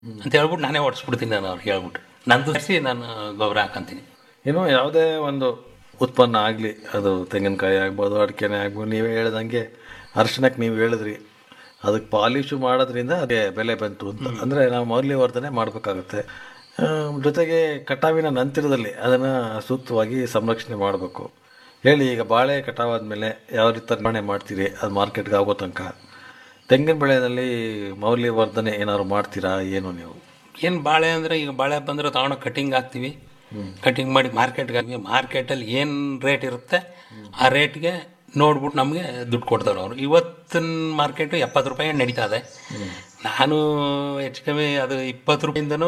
ಅಂತ ಹೇಳ್ಬಿಟ್ಟು ನಾನೇ ಹೊಡ್ಸ್ಬಿಡ್ತೀನಿ ನಾನು ಅವ್ರಿಗೆ ಹೇಳ್ಬಿಟ್ಟು ನಂದು ತರಿಸಿ ನಾನು ಗೊಬ್ಬರ ಹಾಕಂತೀನಿ ಇನ್ನು ಯಾವುದೇ ಒಂದು ಉತ್ಪನ್ನ ಆಗಲಿ ಅದು ತೆಂಗಿನಕಾಯಿ ಆಗ್ಬೋದು ಅಡಿಕೆನೆ ಆಗ್ಬೋದು ನೀವೇ ಹೇಳ್ದಂಗೆ ಅರಿಶಿಣಕ್ಕೆ ನೀವು ಹೇಳಿದ್ರಿ ಅದಕ್ಕೆ ಪಾಲಿಶು ಮಾಡೋದ್ರಿಂದ ಅದೇ ಬೆಲೆ ಬಂತು ಅಂತ ಅಂದರೆ ನಾವು ಮೌಲ್ಯವರ್ಧನೆ ಮಾಡಬೇಕಾಗುತ್ತೆ ಜೊತೆಗೆ ಕಟಾವಿನ ನಂತರದಲ್ಲಿ ಅದನ್ನು ಸೂಕ್ತವಾಗಿ ಸಂರಕ್ಷಣೆ ಮಾಡಬೇಕು ಹೇಳಿ ಈಗ ಬಾಳೆ ಕಟಾವಾದ್ಮೇಲೆ ಯಾವ ರೀತಿ ನಿರ್ವಹಣೆ ಮಾಡ್ತೀರಿ ಅದು ಮಾರ್ಕೆಟ್ಗೆ ಆಗೋ ತನಕ ತೆಂಗಿನ ಬೆಳೆಯಲ್ಲಿ ಮೌಲ್ಯವರ್ಧನೆ ಏನಾದ್ರು ಮಾಡ್ತೀರಾ ಏನು ನೀವು ಏನು ಬಾಳೆ ಅಂದರೆ ಈಗ ಬಾಳೆ ಬಂದರೆ ತಗೊಂಡು ಕಟಿಂಗ್ ಹಾಕ್ತೀವಿ ಕಟಿಂಗ್ ಮಾಡಿ ಮಾರ್ಕೆಟ್ಗೆ ಹಾಕಿ ಮಾರ್ಕೆಟಲ್ಲಿ ಏನು ರೇಟ್ ಇರುತ್ತೆ ಆ ರೇಟ್ಗೆ ನೋಡ್ಬಿಟ್ಟು ನಮಗೆ ದುಡ್ಡು ಕೊಡ್ತಾರೆ ಅವರು ಇವತ್ತಿನ ಮಾರ್ಕೆಟು ಎಪ್ಪತ್ತು ರೂಪಾಯಿ ನಡೀತಾ ಇದೆ ನಾನು ಹೆಚ್ಚು ಕಮ್ಮಿ ಅದು ಇಪ್ಪತ್ತು ರೂಪಾಯಿಂದನೂ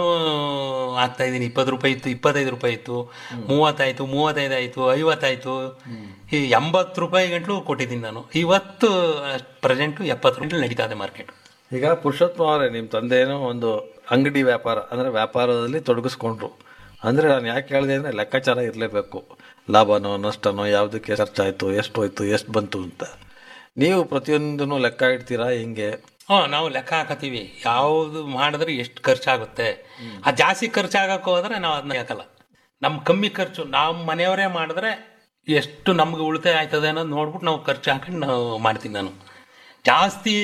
ಆಗ್ತಾ ಇದ್ದೀನಿ ಇಪ್ಪತ್ತು ರೂಪಾಯಿ ಇತ್ತು ಇಪ್ಪತ್ತೈದು ರೂಪಾಯಿ ಇತ್ತು ಮೂವತ್ತಾಯಿತು ಮೂವತ್ತೈದು ಆಯಿತು ಐವತ್ತಾಯಿತು ಈ ಎಂಬತ್ತು ರೂಪಾಯಿ ಗಂಟಲು ಕೊಟ್ಟಿದ್ದೀನಿ ನಾನು ಇವತ್ತು ಪ್ರೆಸೆಂಟು ಎಪ್ಪತ್ತು ರೂಪಾಯಿ ನಡೀತಾ ಇದೆ ಮಾರ್ಕೆಟ್ ಈಗ ಪುರುಷೋತ್ತಮ ಅವರೇ ನಿಮ್ಮ ತಂದೆನೋ ಒಂದು ಅಂಗಡಿ ವ್ಯಾಪಾರ ಅಂದರೆ ವ್ಯಾಪಾರದಲ್ಲಿ ತೊಡಗಿಸ್ಕೊಂಡ್ರು ಅಂದರೆ ನಾನು ಯಾಕೆ ಹೇಳಿದೆ ಅಂದರೆ ಲೆಕ್ಕಾಚಾರ ಇರಲೇಬೇಕು ಲಾಭನೋ ನಷ್ಟನೋ ಯಾವುದಕ್ಕೆ ಖರ್ಚಾಯಿತು ಎಷ್ಟು ಹೋಯ್ತು ಎಷ್ಟು ಬಂತು ಅಂತ ನೀವು ಪ್ರತಿಯೊಂದನ್ನು ಲೆಕ್ಕ ಇಡ್ತೀರಾ ಹಿಂಗೆ ಹಾಂ ನಾವು ಲೆಕ್ಕ ಹಾಕತ್ತೀವಿ ಯಾವುದು ಮಾಡಿದ್ರೆ ಎಷ್ಟು ಖರ್ಚಾಗುತ್ತೆ ಆ ಜಾಸ್ತಿ ಖರ್ಚಾಗಕ್ಕೆ ಹೋದ್ರೆ ನಾವು ಅದನ್ನ ಹಾಕಲ್ಲ ನಮ್ಮ ಕಮ್ಮಿ ಖರ್ಚು ನಾವು ಮನೆಯವರೇ ಮಾಡಿದ್ರೆ ಎಷ್ಟು ನಮ್ಗೆ ಉಳಿತಾಯ ಆಯ್ತದೆ ಅನ್ನೋದು ನೋಡ್ಬಿಟ್ಟು ನಾವು ಖರ್ಚು ಹಾಕೊಂಡು ನಾವು ಮಾಡ್ತೀನಿ ನಾನು ಜಾಸ್ತಿ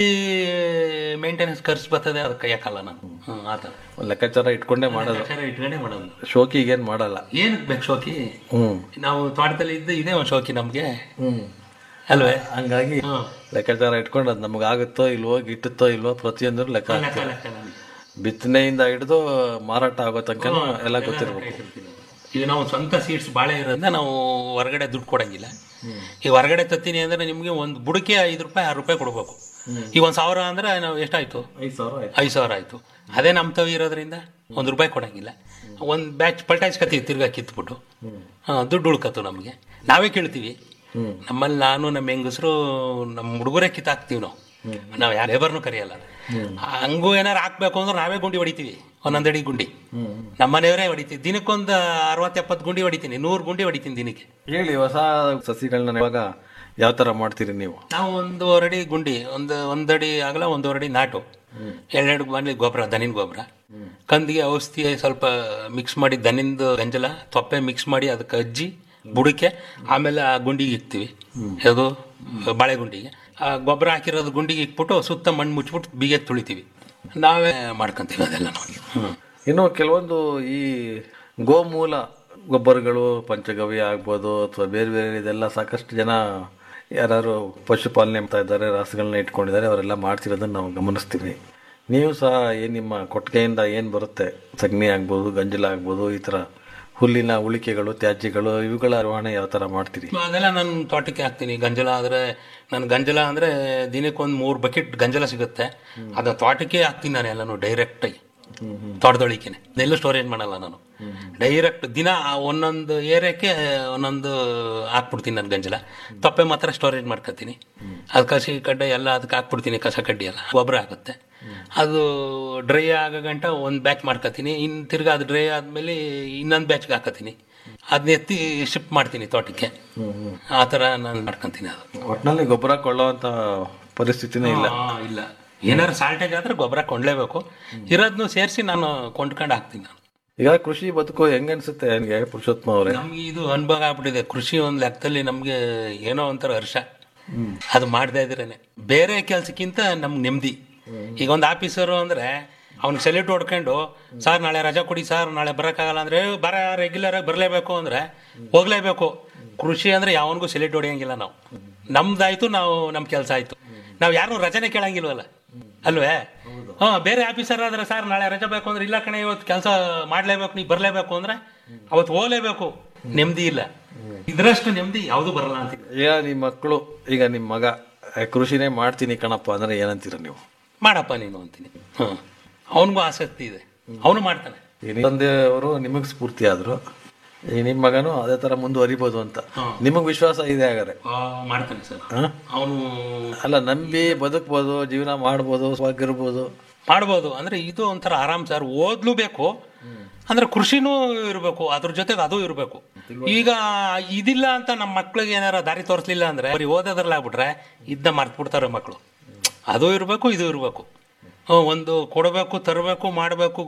ಮೇಂಟೆನೆನ್ಸ್ ಖರ್ಚು ಬರ್ತದೆ ಅದಕ್ಕೆ ಯಾಕಲ್ಲ ನಾನು ಹ್ಞೂ ಆ ಥರ ಒಂದು ಲೆಕ್ಕಾಚಾರ ಇಟ್ಕೊಂಡೇ ಮಾಡೋದು ಲೆಕ್ಕಾಚಾರ ಇಟ್ಕೊಂಡೇ ಮಾಡೋದು ಶೋಕಿಗೇನು ಮಾಡಲ್ಲ ಏನಕ್ಕೆ ಬೇಕು ಶೋಕಿ ಹ್ಞೂ ನಾವು ತೋಟದಲ್ಲಿ ಇದ್ದು ಇದೇ ಒಂದು ಶೋಕಿ ನಮಗೆ ಹ್ಞೂ ಅಲ್ವೇ ಹಂಗಾಗಿ ಹ್ಞೂ ಲೆಕ್ಕಾಚಾರ ಇಟ್ಕೊಂಡು ಅದು ನಮಗೆ ಆಗುತ್ತೋ ಇಲ್ವೋ ಗಿಟ್ಟುತ್ತೋ ಇಲ್ವೋ ಪ್ರತಿಯೊಂದು ಲೆಕ್ಕ ಲೆಕ್ಕ ಹಾಕ್ತೀರಾ. ಲೆಕ್ಕ ನನಗೆ ಬಿತ್ತನೆಯಿಂದ ಹಿಡಿದು ಮಾರಾಟ ಆಗೋ ತನಕ ಎಲ್ಲ ಗೊತ್ತಿರ್ಬೇಕು ಈಗ ನಾವು ಸ್ವಂತ ಸೀಡ್ಸ್ ಬಾಳೆ ಇರೋದ್ರಿಂದ ನಾವು ಹೊರಗಡೆ ದುಡ್ಡು ಕೊಡಂಗಿಲ್ಲ ಈಗ ಹೊರಗಡೆ ತತ್ತೀನಿ ಅಂದ್ರೆ ನಿಮಗೆ ಒಂದು ಬುಡಕ್ಕೆ ಐದು ರೂಪಾಯಿ ಆರು ರೂಪಾಯಿ ಕೊಡಬೇಕು ಈಗ ಒಂದು ಸಾವಿರ ಅಂದ್ರೆ ನಾವು ಎಷ್ಟಾಯ್ತು ಐದು ಸಾವಿರ ಆಯ್ತು ಐದು ಸಾವಿರ ಆಯ್ತು ಅದೇ ನಮ್ಮ ತವಿ ಇರೋದ್ರಿಂದ ಒಂದು ರೂಪಾಯಿ ಕೊಡಂಗಿಲ್ಲ ಒಂದು ಬ್ಯಾಚ್ ಪಲ್ಟಾಯಿಸ್ಕತ್ತೀವಿ ತಿರ್ಗಾ ಕಿತ್ಬಿಟ್ಟು ಹಾಂ ದುಡ್ಡು ಉಳ್ಕತ್ತು ನಮಗೆ ನಾವೇ ಕೇಳ್ತೀವಿ ನಮ್ಮಲ್ಲಿ ನಾನು ನಮ್ಮ ಹೆಂಗಸರು ನಮ್ಮ ಹುಡುಗರೇ ಕಿತ್ತಾಕ್ತೀವಿ ನಾವು ನಾವು ಯಾರು ಲೇಬರ್ನು ಕರೆಯಲ್ಲ ಹಂಗೂ ಏನಾರು ಹಾಕ್ಬೇಕು ಅಂದ್ರೆ ನಾವೇ ಗುಂಡಿ ಹೊಡಿತೀವಿ ಒಂದೊಂದು ಅಡಿ ಗುಂಡಿ ನಮ್ಮ ಮನೆಯವರೇ ಹೊಡಿತೀವಿ ದಿನಕ್ಕೊಂದು ಅರವತ್ತು ಎಪ್ಪತ್ತು ಗುಂಡಿ ಹೊಡಿತೀನಿ ನೂರು ಗುಂಡಿ ಹೊಡಿತೀನಿ ದಿನಕ್ಕೆ ಹೇಳಿ ಹೊಸ ಸಸಿಗಳನ್ನ ಇವಾಗ ಯಾವ ಥರ ಮಾಡ್ತೀರಿ ನೀವು ನಾವು ಒಂದೂವರೆ ಅಡಿ ಗುಂಡಿ ಒಂದು ಒಂದಡಿ ಆಗಲ ಒಂದೂವರೆ ಅಡಿ ನಾಟು ಎರಡೆರಡು ಮನೆ ಗೊಬ್ಬರ ದನಿನ ಗೊಬ್ಬರ ಕಂದಿಗೆ ಔಷಧಿ ಸ್ವಲ್ಪ ಮಿಕ್ಸ್ ಮಾಡಿ ದನಿಂದು ಗಂಜಲ ತೊಪ್ಪೆ ಮಿಕ್ಸ್ ಮಾಡಿ ಅದಕ್ಕೆ ಅಜ್ಜಿ ಬುಡಕ್ಕೆ ಆಮೇಲೆ ಆ ಗುಂಡಿಗೆ ಇಕ್ತೀವಿ ಯಾವುದು ಬಾಳೆ ಗುಂಡಿಗೆ ಆ ಗೊಬ್ಬರ ಹಾಕಿರೋದು ಗುಂಡಿಗೆ ಇಕ್ಬಿಟ್ಟು ಸುತ್ತ ಮಣ್ಣು ಮುಚ್ಬಿಟ್ಟು ಬೀಗೆ ತುಳಿತೀವಿ ನಾವೇ ಮಾಡ್ಕೊಂತೀವಿ ಅದೆಲ್ಲ ನಾವು ಇನ್ನು ಕೆಲವೊಂದು ಈ ಗೋಮೂಲ ಗೊಬ್ಬರಗಳು ಪಂಚಗವ್ಯ ಆಗ್ಬೋದು ಅಥವಾ ಬೇರೆ ಬೇರೆ ಇದೆಲ್ಲ ಸಾಕಷ್ಟು ಜನ ಯಾರು ಪಶುಪಾಲನೆ ಮಾಡ್ತಾ ಇದ್ದಾರೆ ರಾಸುಗಳನ್ನ ಇಟ್ಕೊಂಡಿದ್ದಾರೆ ಅವರೆಲ್ಲ ಮಾಡ್ತಿರೋದನ್ನ ನಾವು ಗಮನಿಸ್ತೀವಿ ನೀವು ಸಹ ಏನು ನಿಮ್ಮ ಕೊಟ್ಟಿಗೆಯಿಂದ ಏನು ಬರುತ್ತೆ ಸಗಣಿ ಆಗ್ಬೋದು ಗಂಜಲ ಆಗ್ಬೋದು ಈ ಥರ ಹುಲ್ಲಿನ ಉಳಿಕೆಗಳು ತ್ಯಾಜ್ಯಗಳು ಇವುಗಳ ನಿರ್ವಹಣೆ ಯಾವ ಥರ ಮಾಡ್ತೀರಿ ಅದೆಲ್ಲ ನಾನು ತೋಟಕ್ಕೆ ಹಾಕ್ತೀನಿ ಗಂಜಲ ಆದರೆ ನಾನು ಗಂಜಲ ಅಂದರೆ ದಿನಕ್ಕೊಂದು ಮೂರು ಬಕೆಟ್ ಗಂಜಲ ಸಿಗುತ್ತೆ ಅದು ತೋಟಕ್ಕೆ ಹಾಕ್ತೀನಿ ನಾನು ಎಲ್ಲನೂ ಡೈರೆಕ್ಟಾಗಿ ತೋಟದೊಳಿಕೆನೆ ಎಲ್ಲೂ ಸ್ಟೋರೇಜ್ ಮಾಡಲ್ಲ ನಾನು ಡೈರೆಕ್ಟ್ ದಿನ ಆ ಒಂದೊಂದು ಏರಿಯಾಕ್ಕೆ ಒಂದೊಂದು ಹಾಕ್ಬಿಡ್ತೀನಿ ನಾನು ಗಂಜಲ ತೊಪ್ಪೆ ಮಾತ್ರ ಸ್ಟೋರೇಜ್ ಮಾಡ್ಕೊತೀನಿ ಅದು ಕಸಿ ಕಡ್ಡೆ ಎಲ್ಲ ಅದಕ್ಕೆ ಹಾಕ್ಬಿಡ್ತೀನಿ ಕಸ ಕಡ್ಡಿ ಎಲ್ಲ ಗೊಬ್ಬರ ಆಗುತ್ತೆ ಅದು ಡ್ರೈ ಆಗೋ ಗಂಟ ಒಂದು ಬ್ಯಾಚ್ ಮಾಡ್ಕೊತೀನಿ ಇನ್ನು ತಿರ್ಗಾ ಅದು ಡ್ರೈ ಆದಮೇಲೆ ಇನ್ನೊಂದು ಬ್ಯಾಚ್ಗೆ ಹಾಕತೀನಿ ಅದನ್ನ ಎತ್ತಿ ಶಿಫ್ಟ್ ಮಾಡ್ತೀನಿ ತೋಟಕ್ಕೆ ಆ ಥರ ನಾನು ಮಾಡ್ಕೊತೀನಿ ಅದು ಒಟ್ಟಿನಲ್ಲಿ ಗೊಬ್ಬರ ಕೊಳ್ಳೋವಂಥ ಪರಿಸ್ಥಿತಿನೇ ಇಲ್ಲ ಆ, ಇಲ್ಲ ಏನಾದ್ರು ಸಾಲ್ಟೇಜ್ ಆದ್ರೆ ಗೊಬ್ಬರ ಕೊಂಡ್ಲೇಬೇಕು ಇರೋದನ್ನು ಸೇರಿಸಿ ನಾನು ಕೊಂಡ್ಕೊಂಡು ಹಾಕ್ತೀನಿ ನಾನು ಈಗ ಕೃಷಿ ಬದುಕು ಹೆಂಗ ಅನ್ಸುತ್ತೆ ನನಗೆ ಪುರುಷೋತ್ತಮ ಅವರೇ ನಮ್ಗೆ ಇದು ಅನುಭವ ಆಗ್ಬಿಟ್ಟಿದೆ ಕೃಷಿ ಒಂದು ಲೆಕ್ಕದಲ್ಲಿ ನಮಗೆ ಏನೋ ಒಂಥರ ಹರ್ಷ ಅದು ಮಾಡ್ತಾ ಇದ್ರೇನೆ ಬೇರೆ ಕೆಲ್ಸಕ್ಕಿಂತ ನಮ್ಗೆ ನೆಮ್ಮದಿ ಈಗ ಒಂದು ಆಫೀಸರು ಅಂದ್ರೆ ಅವ್ನಿಗೆ ಸೆಲ್ಯೂಟ್ ಹೊಡ್ಕೊಂಡು ಸರ್ ನಾಳೆ ರಜಾ ಕೊಡಿ ಸರ್ ನಾಳೆ ಬರೋಕ್ಕಾಗಲ್ಲ ಅಂದ್ರೆ "ಏ, ಬರ ರೆಗ್ಯುಲರ್ ಆಗಿ ಬರಲೇಬೇಕು ಅಂದ್ರೆ ಹೋಗ್ಲೇಬೇಕು ಕೃಷಿ ಅಂದ್ರೆ ಯಾವನಿಗೂ ಸೆಲ್ಯೂಟ್ ಹೊಡಿಯಂಗಿಲ್ಲ ನಾವು ನಮ್ದಾಯ್ತು ನಾವು ನಮ್ಮ ಕೆಲಸ ಆಯ್ತು ನಾವು ಯಾರನ್ನೂ ರಜನೆ ಕೇಳಂಗಿಲ್ವಲ್ಲ ಅಲ್ವೇ ಹಾ ಬೇರೆ ಆಫೀಸರ್ ಆದ್ರೆ ಸರ್ ನಾಳೆ ರಜೆ ಬೇಕು ಅಂದ್ರೆ ಇಲ್ಲ ಕಣೆ ಇವತ್ತು ಕೆಲಸ ಮಾಡ್ಲೇಬೇಕು ನೀವು ಬರ್ಲೇಬೇಕು ಅಂದ್ರೆ ಅವತ್ತು ಹೋಗ್ಲೇಬೇಕು ನೆಮ್ಮದಿ ಇಲ್ಲ ಇದ್ರಷ್ಟು ನೆಮ್ಮದಿ ಯಾವುದು ಬರಲ್ಲ ಅಂತ ಈಗ ನಿಮ್ಮ ಮಕ್ಕಳು ಈಗ ನಿಮ್ಮ ಮಗ "ಏ, ಕೃಷಿನೇ ಮಾಡ್ತೀನಿ ಕಣಪ್ಪ ಅಂದ್ರೆ ಏನಂತೀರ ನೀವು ಮಾಡಪ್ಪ ನೀನು ಅಂತೀನಿ ಹ್ಮ್ ಅವನಿಗೂ ಆಸಕ್ತಿ ಇದೆ ಅವನು ಮಾಡ್ತಾನೆ ಈ ನಿಮ್ಮ ತಂದೆಯವರು ನಿಮಗೆ ಸ್ಫೂರ್ತಿ ಆದ್ರು ಈ ನಿಮ್ಮ ಮಗನು ಅದೇ ತರ ಮುಂದುವರಿಬೋದು ಅಂತ ನಿಮಗೆ ವಿಶ್ವಾಸ ಇದೆ ಹಾಗಾದ್ರೆ ಆ, ಮಾಡ್ತಾನೆ ಸರ್ ಹ? ಅವನು ಅಲ್ಲ ನಂಬಿ ಬದುಕ್ಬೋದು ಜೀವನ ಮಾಡ್ಬೋದು ಸ್ವಾಗಿರ್ಬೋದು ಮಾಡ್ಬೋದು ಅಂದ್ರೆ ಇದು ಒಂಥರ ಆರಾಮ್ ಸರ್ ಓದ್ಲು ಬೇಕು ಅಂದ್ರೆ ಕೃಷಿನೂ ಇರಬೇಕು ಅದ್ರ ಜೊತೆಗೆ ಅದು ಇರಬೇಕು ಈಗ ಇದಿಲ್ಲ ಅಂತ ನಮ್ಮ ಮಕ್ಳಿಗೆ ಏನಾರ ದಾರಿ ತೋರಿಸ್ಲಿಲ್ಲ ಅಂದ್ರೆ ಬರೀ ಓದೋದ್ರಲ್ಲಿ ಆಗ್ಬಿಟ್ರೆ ಇದ್ದ ಮರ್ತ್ ಬಿಡ್ತಾರೆ ಮಕ್ಕಳು ಅದು ಇರಬೇಕು ಇದು ಇರಬೇಕು ಒಂದು ಕೊಡಬೇಕು ತರಬೇಕು ಮಾಡಬೇಕು